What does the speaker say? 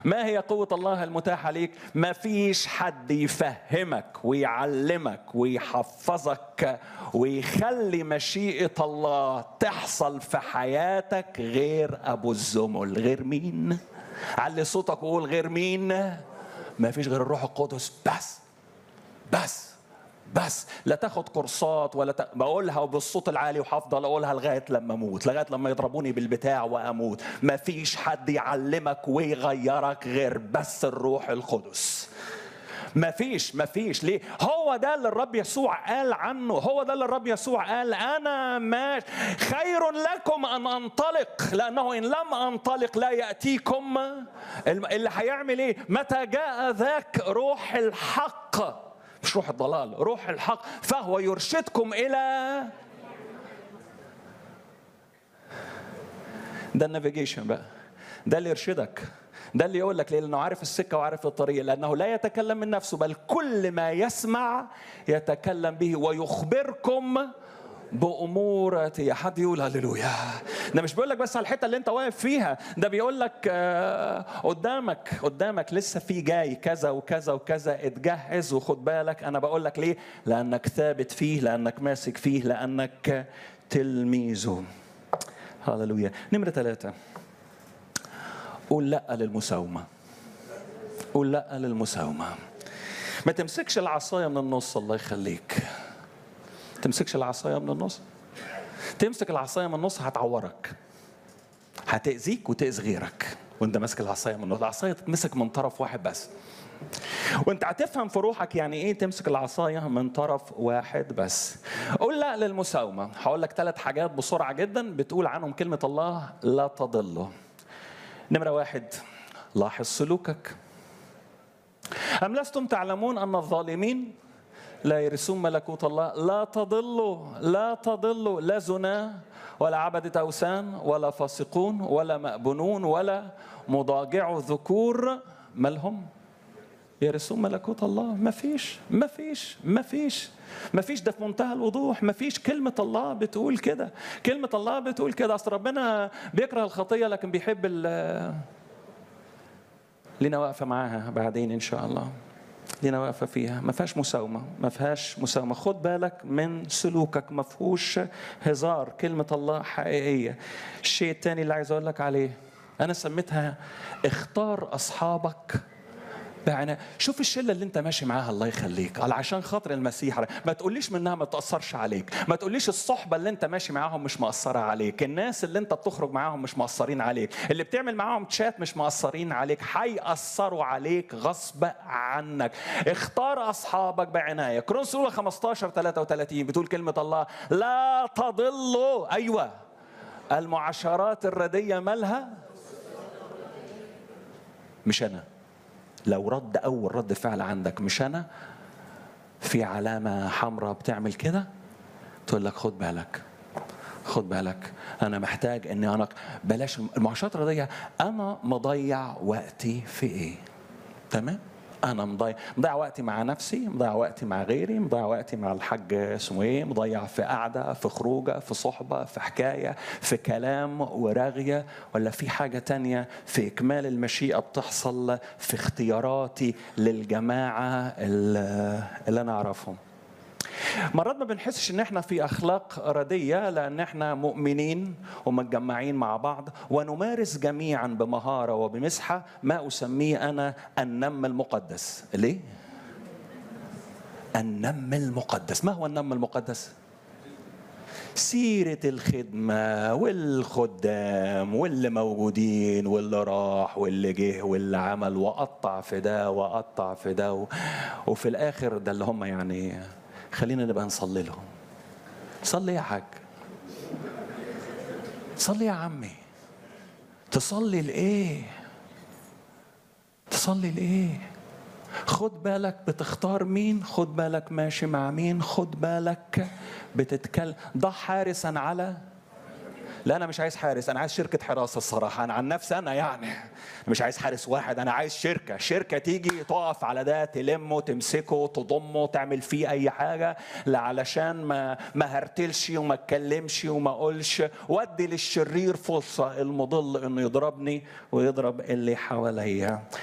ما هي قوة الله المتاحة ليك؟ ما فيش حد يفهمك ويعلمك ويحفظك ويخلي مشيئة الله تحصل في حياتك غير أبو الزمل غير مين؟ علي صوتك وقول غير مين؟ ما فيش غير الروح القدس بس بس بس لا تاخد كورسات ولا ت... بقولها بالصوت العالي وهفضل اقولها لغايه لما اموت لغايه لما يضربوني بالبتاع واموت ما فيش حد يعلمك ويغيرك غير بس الروح القدس ما فيش ما فيش ليه هو ده اللي الرب يسوع قال عنه هو ده اللي الرب يسوع قال انا ما خير لكم ان انطلق لانه ان لم انطلق لا ياتيكم اللي هيعمل ايه متى جاء ذاك روح الحق مش روح الضلال روح الحق فهو يرشدكم الى ده النافيجيشن بقى ده اللي يرشدك ده اللي يقول لك لانه عارف السكه وعارف الطريق لانه لا يتكلم من نفسه بل كل ما يسمع يتكلم به ويخبركم بامور حد يقول هللويا ده مش بيقول لك بس على الحته اللي انت واقف فيها ده بيقول لك آه قدامك قدامك لسه في جاي كذا وكذا وكذا اتجهز وخد بالك انا بقول لك ليه لانك ثابت فيه لانك ماسك فيه لانك تلميذه هللويا نمره ثلاثه قول لا للمساومه قول لا للمساومه ما تمسكش العصايه من النص الله يخليك تمسكش العصايه من النص تمسك العصايه من النص هتعورك هتاذيك وتاذي غيرك وانت ماسك العصايه من النص العصايه تتمسك من طرف واحد بس وانت هتفهم في روحك يعني ايه تمسك العصايه من طرف واحد بس قول لا للمساومه هقول لك ثلاث حاجات بسرعه جدا بتقول عنهم كلمه الله لا تضله نمره واحد لاحظ سلوكك أم لستم تعلمون أن الظالمين لا يرثون ملكوت الله لا تضلوا لا تضلوا لا زنا ولا عبدة أوثان ولا فاسقون ولا مأبنون ولا مضاجع ذكور مالهم يرثون ملكوت الله ما فيش ما فيش ما فيش ما فيش ده في منتهى الوضوح ما فيش كلمة الله بتقول كده كلمة الله بتقول كده أصل ربنا بيكره الخطية لكن بيحب لنا واقفة معاها بعدين إن شاء الله لينا واقفه فيها ما فيهاش مساومه ما فيهاش مساومه خد بالك من سلوكك ما فيهوش هزار كلمه الله حقيقيه الشيء الثاني اللي عايز اقول لك عليه انا سميتها اختار اصحابك بعناء شوف الشله اللي انت ماشي معاها الله يخليك على عشان خاطر المسيح ما تقوليش منها ما تاثرش عليك ما تقوليش الصحبه اللي انت ماشي معاهم مش مأثره عليك الناس اللي انت بتخرج معاهم مش مأثرين عليك اللي بتعمل معاهم تشات مش مأثرين عليك هيأثروا عليك غصب عنك اختار اصحابك بعنايه كرونس 15 33 بتقول كلمه الله لا تضلوا ايوه المعاشرات الرديه مالها مش انا لو رد اول رد فعل عندك مش انا في علامه حمراء بتعمل كده تقول لك خد بالك خد بالك انا محتاج اني انا بلاش المعاشرات الرياضيه انا مضيع وقتي في ايه تمام انا مضيع مضيع وقتي مع نفسي مضيع وقتي مع غيري مضيع وقتي مع الحاج اسمه ايه مضيع في قعده في خروجه في صحبه في حكايه في كلام ورغيه ولا في حاجه تانية في اكمال المشيئه بتحصل في اختياراتي للجماعه اللي انا اعرفهم مرات ما بنحسش ان احنا في اخلاق رديه لان احنا مؤمنين ومتجمعين مع بعض ونمارس جميعا بمهاره وبمسحه ما اسميه انا النم المقدس ليه النم المقدس ما هو النم المقدس سيرة الخدمة والخدام واللي موجودين واللي راح واللي جه واللي عمل وقطع في ده وقطع في ده وفي الآخر ده اللي هم يعني خلينا نبقى نصلي لهم صلي يا حاج صلي يا عمي تصلي لايه تصلي لايه خد بالك بتختار مين خد بالك ماشي مع مين خد بالك بتتكلم ضع حارسا على لا انا مش عايز حارس انا عايز شركه حراسه الصراحه انا عن نفسي انا يعني مش عايز حارس واحد انا عايز شركه شركه تيجي تقف على ده تلمه تمسكه تضمه تعمل فيه اي حاجه لا علشان ما ما هرتلش وما اتكلمش وما اقولش وادي للشرير فرصه المضل انه يضربني ويضرب اللي حواليا